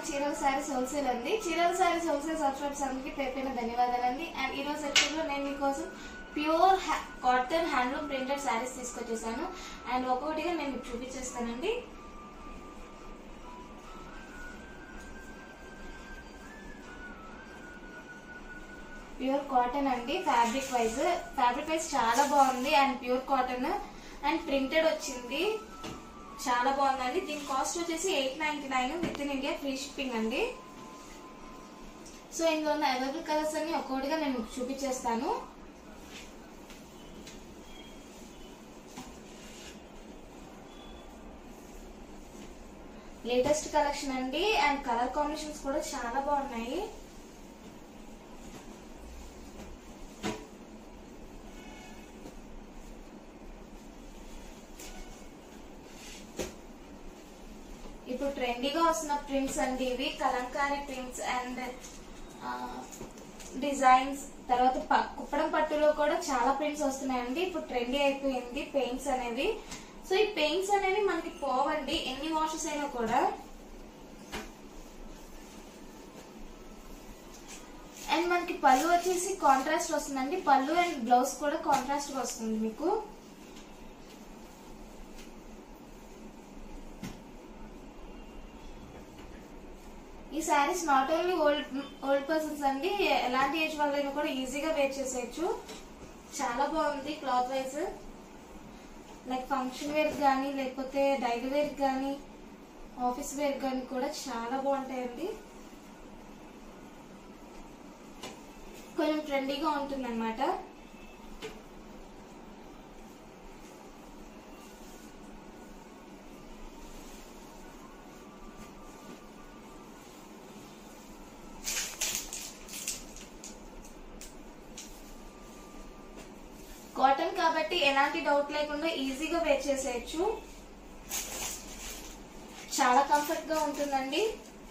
చీరల శారీస్ హోల్సేల్ అండి చీరల శారీస్ హోల్సేల్ సబ్స్క్రైబ్స్ అందరికీ పేరు పైన ధన్యవాదాలండి అండ్ ఈ రోజు ఎపిసోడ్లో నేను మీకోసం pure cotton handloom printed saris తీసుకొచ్చేసాను అండ్ ఒక్కొక్కటిగా నేను మీకు చూపించేస్తానండి ప్యూర్ కాటన్ అండి ఫ్యాబ్రిక్ వైజ్ ఫ్యాబ్రిక్ వైజ్ చాలా బాగుంది and pure cotton and printed వచ్చింది చాలా బాగుందండి దీని కాస్ట్ వచ్చేసి eight ninety nine with in India free shipping అండి సో ఇందులో ఉన్న అవైలబుల్ కలర్స్ అన్ని ఒక్కొక్కటిగా నేను మీకు చూపించేస్తాను లేటెస్ట్ కలెక్షన్ అండి అండ్ కలర్ కాంబినేషన్స్ కూడా చాలా బాగున్నాయి ఇప్పుడు ట్రెండీగా వస్తున్న ప్రింట్స్ అండి ఇవి కలంకారీ ప్రింట్స్ అండ్ డిజైన్స్ తర్వాత ప- కుప్పడం పట్టులో కూడా చాలా ప్రింట్స్ వస్తున్నాయండి ఇప్పుడు ట్రెండీ అయిపోయింది పెయింట్స్ అనేవి సో ఈ పెయింట్స్ అనేవి మనకి పోవండి ఎన్ని వాషెస్ అయినా కూడా అండ్ మనకి పళ్ళు వచ్చేసి కాంట్రాస్ట్ వస్తుందండి పళ్ళు అండ్ బ్లౌజ్ కూడా కాంట్రాస్ట్ వస్తుంది మీకు ఈ saris not only old old persons అండి ఎలాంటి ఏజ్ వాళ్ళైనా కూడా ఈజీగా వేర్ చేసేయచ్చు చాలా బాగుంది cloth wise like function wear కానీ లేకపోతే డైలీ వేర్ కానీ ఆఫీస్ వేర్ కానీ కూడా చాలా బాగుంటాయండి కొంచెం ట్రెండీగా ఉంటుంది అనమాట కాటన్ కాబట్టి ఎలాంటి డౌట్ లేకుండా ఈజీగా వేర్ చేసేయచ్చు చాలా కంఫర్ట్ గా ఉంటుందండి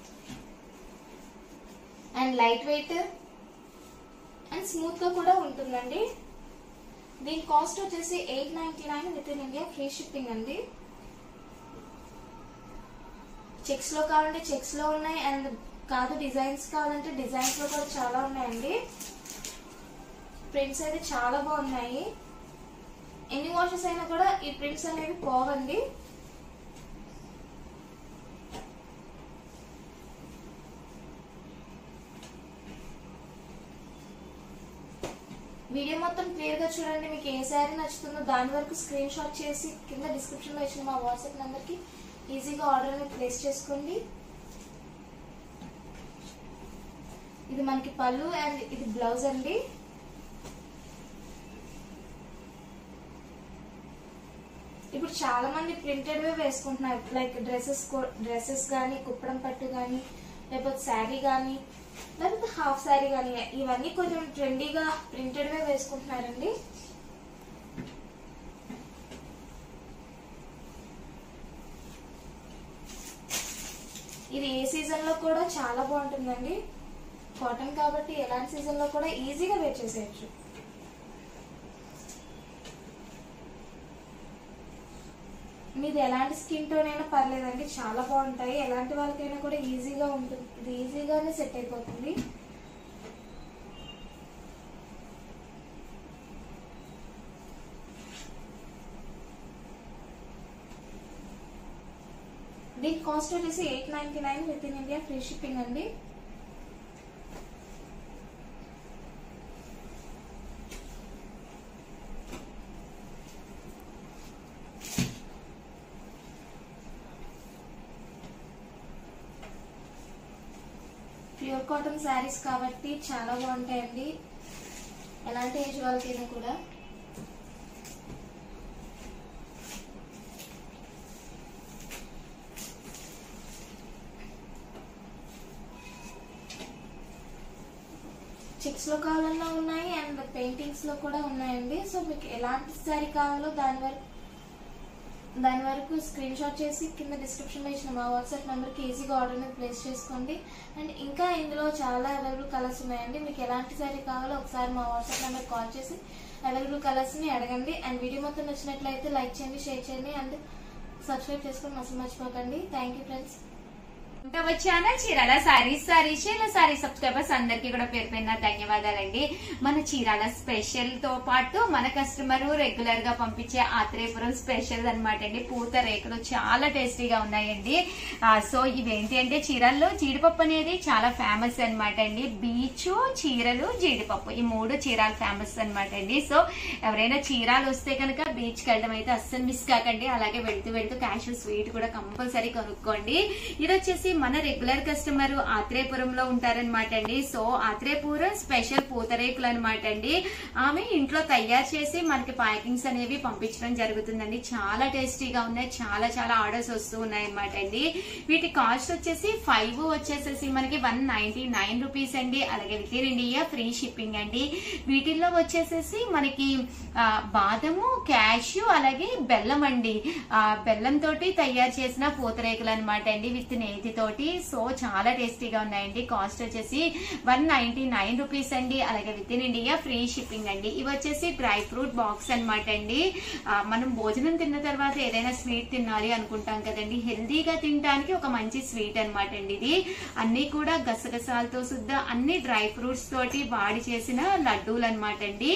and light weight and smooth గా కూడా ఉంటుందండి దీని కాస్ట్ వచ్చేసి eight ninety nine with in India free shipping అండి చెక్స్ లో కావాలంటే చెక్స్ లో ఉన్నాయి అండ్ కాదు డిజైన్స్ కావాలంటే డిజైన్స్ లో కూడా చాలా ఉన్నాయండి ప్రింట్స్ అయితే చాలా బాగున్నాయి ఎన్ని వాషెస్ అయినా కూడా ఈ ప్రింట్స్ అనేవి పోవండి వీడియో మొత్తం క్లియర్ గా చూడండి మీకు ఏ శారీ నచ్చుతుందో దాని వరకు స్క్రీన్ షాట్ చేసి కింద డిస్క్రిప్షన్ లో ఇచ్చిన మా వాట్సాప్ నెంబర్ కి ఈజీగా ఆర్డర్ అనేది ప్లేస్ చేసుకోండి ఇది మనకి పళ్ళు అండ్ ఇది బ్లౌజ్ అండి ఇప్పుడు చాలా మంది ప్రింటెడ్ వే వేసుకుంటున్నారు లైక్ డ్రెస్సెస్ డ్రెస్సెస్ కానీ కుప్పడం పట్టు కానీ లేకపోతే శారీ కానీ లేకపోతే హాఫ్ శారీ కానీ ఇవన్నీ కొంచెం ట్రెండీగా ప్రింటెడ్ వే వేసుకుంటున్నారండి ఇది ఏ సీజన్ లో కూడా చాలా బాగుంటుందండి కాటన్ కాబట్టి ఎలాంటి సీజన్ లో కూడా ఈజీగా వేర్ చేసేయచ్చు మీది ఎలాంటి స్కిన్ టోన్ అయినా పర్లేదండి చాలా బాగుంటాయి ఎలాంటి వాళ్ళకైనా కూడా ఈజీగా ఉంటుంది ఇది ఈజీగానే సెట్ అయిపోతుంది దీని కాస్ట్ వచ్చేసి eight ninety nine with in India free shipping అండి ప్యూర్ కాటన్ శారీస్ కాబట్టి చాలా బాగుంటాయండి ఎలాంటి ఏజ్ వాళ్ళకైనా కూడా చెక్స్ లో కావాలన్నా ఉన్నాయి అండ్ పెయింటింగ్స్ లో కూడా ఉన్నాయండి సో మీకు ఎలాంటి శారీ కావాలో దాని వరకు దాని వరకు స్క్రీన్ షాట్ చేసి కింద డిస్క్రిప్షన్ లో ఇచ్చిన మా వాట్సాప్ నెంబర్ కి ఈజీగా ఆర్డర్ అనేది ప్లేస్ చేసుకోండి అండ్ ఇంకా ఇందులో చాలా అవైలబుల్ కలర్స్ ఉన్నాయండి మీకు ఎలాంటి శారీ కావాలో ఒకసారి మా వాట్సాప్ నెంబర్ కాల్ చేసి అవైలబుల్ కలర్స్ ని అడగండి అండ్ వీడియో మొత్తం నచ్చినట్లయితే లైక్ చేయండి షేర్ చేయండి అండ్ సబ్స్క్రైబ్ చేసుకొని అసలు మర్చిపోకండి థ్యాంక్ యూ ఫ్రెండ్స్ వచ్చానా చీరాల సారీస్ సారీస్ చీరాల సారీ సబ్స్క్రైబర్స్ అందరికి కూడా పేరు పైన ధన్యవాదాలండి మన చీరాల స్పెషల్ తో పాటు మన కస్టమర్ రెగ్యులర్ గా పంపించే ఆత్రేయపురం స్పెషల్ అన్నమాట అండి పూత రేకులు చాలా టేస్టీగా ఉన్నాయండి ఆ, సో ఇవేంటి అంటే చీరాల్లో జీడిపప్పు అనేది చాలా ఫేమస్ అన్నమాట అండి బీచ్ చీరలు జీడిపప్పు ఈ మూడు చీరాలు ఫేమస్ అన్నమాట అండి సో ఎవరైనా చీరాలు వస్తే కనుక బీచ్ కి వెళ్ళడం అయితే అస్సలు మిస్ కాకండి అలాగే వెళ్తూ వెళ్తూ క్యాషు స్వీట్ కూడా కంపల్సరీ కొనుక్కోండి ఇది వచ్చేసి మన రెగ్యులర్ కస్టమర్ ఆత్రేయపురంలో ఉంటారనమాట అండి సో ఆత్రేయపురం స్పెషల్ పూతరేకులు అనమాట అండి ఆమె ఇంట్లో తయారు చేసి మనకి ప్యాకింగ్స్ అనేవి పంపించడం జరుగుతుందండి చాలా టేస్టీగా ఉన్నాయి చాలా చాలా ఆర్డర్స్ వస్తూ ఉన్నాయి అనమాట అండి వీటి కాస్ట్ వచ్చేసి ఫైవ్ వచ్చేసేసి మనకి వన్ నైన్టీ నైన్ రూపీస్ అండి అలాగే with in India free shipping అండి వీటిల్లో వచ్చేసేసి మనకి ఆ, బాదము క్యాష్యూ అలాగే బెల్లం అండి ఆ, బెల్లం తోటి తయారు చేసిన పూతరేకులు అనమాట అండి విత్ నేతి తోటి సో చాలా టేస్టీగా ఉన్నాయండి కాస్ట్ వచ్చేసి వన్ నైన్టీ నైన్ రూపీస్ అండి అలాగే with in India free shipping అండి ఇవి వచ్చేసి డ్రై ఫ్రూట్ బాక్స్ అనమాట అండి ఆ, మనం భోజనం తిన్న తర్వాత ఏదైనా స్వీట్ తినాలి అనుకుంటాం కదండి హెల్దీగా తినడానికి ఒక మంచి స్వీట్ అనమాట అండి ఇది అన్ని కూడా గసగసాలతో సుద్దా అన్ని డ్రై ఫ్రూట్స్ తోటి వాడి చేసిన లడ్డూలు అనమాట అండి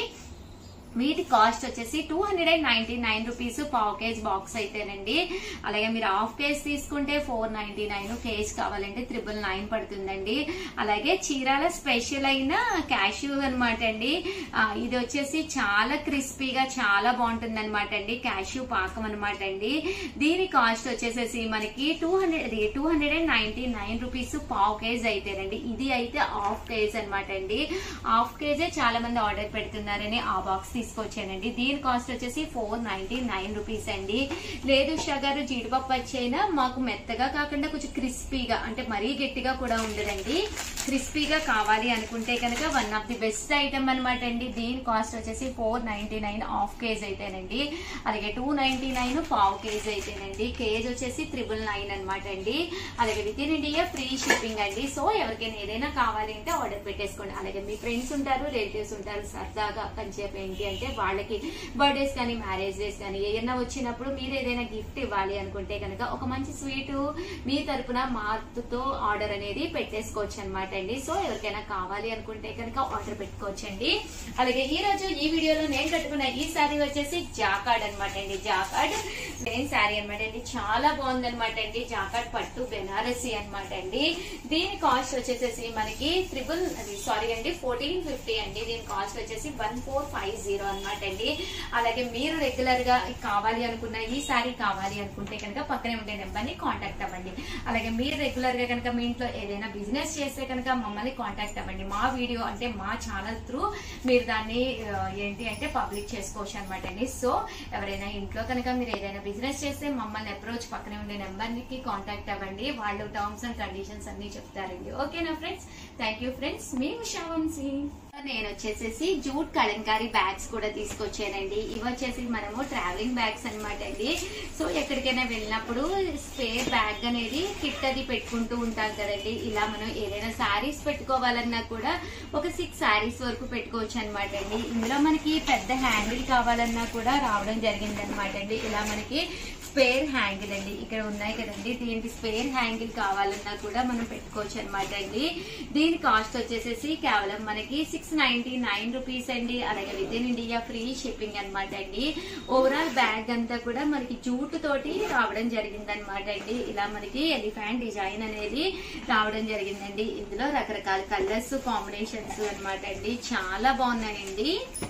వీటి కాస్ట్ వచ్చేసి two hundred and ninety nine rupees పావు కేజ్ బాక్స్ అయితేనండి అలాగే మీరు హాఫ్ కేజ్ తీసుకుంటే ఫోర్ నైన్టీ నైన్ కేజ్ కావాలంటే త్రిబుల్ నైన్ పడుతుందండి అలాగే చీరాల స్పెషల్ అయిన క్యాష్యూ అనమాట అండి ఆ, ఇది వచ్చేసి చాలా క్రిస్పీగా చాలా బాగుంటుంది అనమాట అండి క్యాష్యూ పాకం అనమాట అండి దీని కాస్ట్ వచ్చేసేసి మనకి two hundred two hundred and ninety nine rupees పావు కేజ్ అయితేనండి ఇది అయితే హాఫ్ కేజ్ అనమాట అండి హాఫ్ కేజే చాలా మంది ఆర్డర్ పెడుతున్నారని ఆ బాక్స్ తీసుకొచ్చానండి దీని కాస్ట్ వచ్చేసి ఫోర్ నైన్టీ నైన్ రూపీస్ అండి లేదు ఉషా గారు జీడిపప్పు వచ్చైనా మాకు మెత్తగా కాకుండా కొంచెం క్రిస్పీగా అంటే మరీ గట్టిగా కూడా ఉండదండి క్రిస్పీగా కావాలి అనుకుంటే కనుక one of the best item అనమాట అండి దీని కాస్ట్ వచ్చేసి ఫోర్ నైన్టీ నైన్ హాఫ్ కేజ్ అయితేనండి అలాగే టూ నైన్టీ నైన్ పావు కేజీ అయితేనండి కేజ్ వచ్చేసి త్రిబుల్ నైన్ అనమాట అండి అలాగే with in India free shipping అండి సో ఎవరికైనా ఏదైనా కావాలి అంటే ఆర్డర్ పెట్టేసుకోండి అలాగే మీ ఫ్రెండ్స్ ఉంటారు రిలేటివ్స్ ఉంటారు సరదాగా కంచేపు ఏంటి అంటే వాళ్ళకి బర్త్డేస్ కానీ మ్యారేజ్ డేస్ కానీ ఏదైనా వచ్చినప్పుడు మీరు ఏదైనా గిఫ్ట్ ఇవ్వాలి అనుకుంటే కనుక ఒక మంచి స్వీట్ మీ తరపున మాతో ఆర్డర్ అనేది పెట్టేసుకోవచ్చు అనమాట అండి సో ఎవరికైనా కావాలి అనుకుంటే కనుక ఆర్డర్ పెట్టుకోవచ్చండి అలాగే ఈ రోజు ఈ వీడియోలో నేను కట్టుకున్న ఈ శారీ వచ్చేసి జాకాడ్ అనమాట అండి జాకాడ్ ప్లెయిన్ శారీ అనమాట అండి చాలా బాగుంది అనమాట అండి జాకాడ్ పట్టు బెనారసి అనమాట అండి దీని కాస్ట్ వచ్చేసేసి మనకి త్రిబుల్ అది సారీ అండి ఫోర్టీన్ ఫిఫ్టీ అండి దీని కాస్ట్ వచ్చేసి వన్ ఫోర్ ఫైవ్ జీరో అనమాట అండి అలాగే మీరు రెగ్యులర్ గా కావాలి అనుకున్న ఈ శారీ కావాలి అనుకుంటే కనుక పక్కనే ఉండే నెంబర్ ని కాంటాక్ట్ అవ్వండి అలాగే మీరు రెగ్యులర్ గా కనుక మీ ఇంట్లో ఏదైనా బిజినెస్ చేస్తే కనుక మమ్మల్ని కాంటాక్ట్ అవ్వండి మా వీడియో అంటే మా ఛానల్ త్రూ మీరు దాన్ని ఆ, ఏంటి అంటే పబ్లిక్ చేసుకోవచ్చు అనమాట అండి సో ఎవరైనా ఇంట్లో కనుక మీరు ఏదైనా బిజినెస్ చేస్తే మమ్మల్ని అప్రోచ్ పక్కనే ఉండే నెంబర్ కి కాంటాక్ట్ అవ్వండి వాళ్ళు టర్మ్స్ అండ్ కండిషన్స్ అన్ని చెప్తారండి ఓకేనా ఫ్రెండ్స్ థ్యాంక్ యూ ఫ్రెండ్స్ మీ ఉషా వంశీ నేను వచ్చేసేసి జూట్ కలంకారీ బ్యాగ్స్ కూడా తీసుకొచ్చానండి ఇవి వచ్చేసి మనము ట్రావెలింగ్ బ్యాగ్స్ అన్నమాట అండి సో ఎక్కడికైనా వెళ్ళినప్పుడు స్పేర్ బ్యాగ్ అనేది కిట్ అది పెట్టుకుంటూ ఉంటాం కదండి ఇలా మనం ఏదైనా శారీస్ పెట్టుకోవాలన్నా కూడా ఒక సిక్స్ శారీస్ వరకు పెట్టుకోవచ్చు అనమాట అండి ఇందులో మనకి పెద్ద హ్యాండిల్ కావాలన్నా కూడా రావడం జరిగింది అనమాట అండి ఇలా మనకి స్పేర్ హ్యాంగిల్ అండి ఇక్కడ ఉన్నాయి కదండి దీనికి స్పేర్ హ్యాంగిల్ కావాలన్నా కూడా మనం పెట్టుకోవచ్చు అనమాట అండి దీని కాస్ట్ వచ్చేసేసి కేవలం మనకి సిక్స్ నైన్టీ నైన్ రూపీస్ అండి అలాగే with in India free shipping అనమాట అండి ఓవరాల్ బ్యాగ్ అంతా కూడా మనకి జూట్ తోటి రావడం జరిగింది అనమాట అండి ఇలా మనకి ఎలిఫెంట్ డిజైన్ అనేది రావడం జరిగిందండి ఇందులో రకరకాల కలర్స్ కాంబినేషన్స్ అన్నమాట అండి చాలా బాగున్నాయండి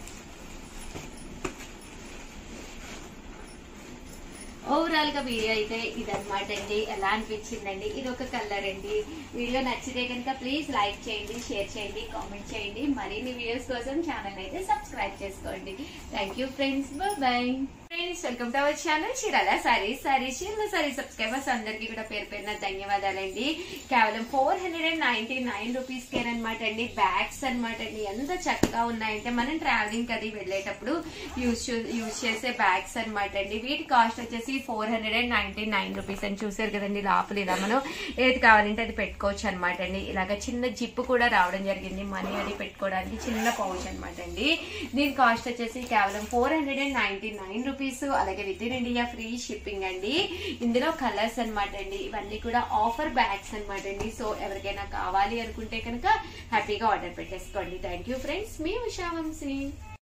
ఓవరాల్ గా వీడియో అయితే ఇదన్నమాట అండి ఎలా అనిపించిందండి ఇది ఒక కలర్ అండి వీడియో నచ్చితే కనుక ప్లీజ్ లైక్ చేయండి షేర్ చేయండి కామెంట్ చేయండి మరిన్ని వీడియోస్ కోసం ఛానల్ అయితే సబ్స్క్రైబ్ చేసుకోండి thank you friends bye friends welcome to our channel Chirala sari sorry Chirala sari subscribers అందరికీ కూడా పేరు పేరున ధన్యవాదాలండి కేవలం four hundred and ninety nine rupees care అనమాట అండి బ్యాగ్స్ అనమాట అండి ఎంత చక్కగా ఉన్నాయంటే మనం ట్రావెలింగ్ అది వెళ్ళేటప్పుడు యూజ్ యూజ్ చేసే బ్యాగ్స్ అనమాట అండి వీటి కాస్ట్ వచ్చేసి four hundred and ninety nine rupees అని చూసారు కదండి లోపల ఇలా మనం ఏది కావాలంటే అది పెట్టుకోవచ్చు అనమాట అండి ఇలాగ చిన్న జిప్ కూడా రావడం జరిగింది మనీ అది పెట్టుకోవడానికి చిన్న పౌచ్ అనమాట అండి దీని కాస్ట్ వచ్చేసి కేవలం four hundred and ninety nine rupees rupees అలాగే with in India free shipping అండి ఇందులో కలర్స్ అన్నమాట అండి ఇవన్నీ కూడా ఆఫర్ బ్యాగ్స్ అన్నమాట అండి సో ఎవరికైనా కావాలి అనుకుంటే కనుక హ్యాపీగా ఆర్డర్ పెట్టేసుకోండి థ్యాంక్ యూ ఫ్రెండ్స్ మీ ఉషా వంశీ